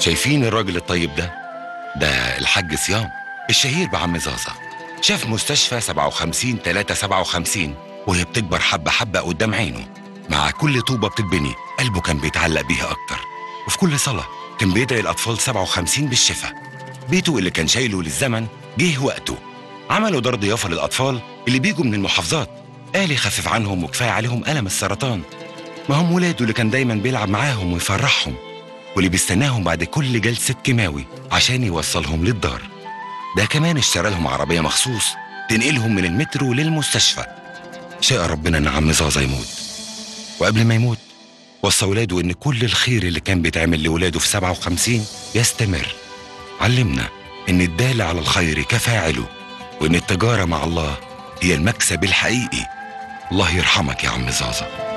شايفين الراجل الطيب ده ده الحاج صيام الشهير بعم زازا شاف مستشفى 57 3 57 وهي بتكبر حبة حبة قدام عينه مع كل طوبة بتتبني قلبه كان بيتعلق بيها أكتر وفي كل صلاة كان بيدعي الأطفال 57 بالشفاء بيته اللي كان شايله للزمن جه وقته عملوا دار ضيافة للأطفال اللي بيجوا من المحافظات قال يخفف عنهم وكفاية عليهم ألم السرطان ما هم ولاده اللي كان دايما بيلعب معاهم ويفرحهم واللي بيستناهم بعد كل جلسة كيماوي عشان يوصلهم للدار ده كمان اشترى لهم عربية مخصوص تنقلهم من المترو للمستشفى شاء ربنا ان عم زازا يموت وقبل ما يموت وصى ولاده ان كل الخير اللي كان بيتعمل لولاده في 57 يستمر علمنا ان الدال على الخير كفاعله وان التجارة مع الله هي المكسب الحقيقي الله يرحمك يا عم زازا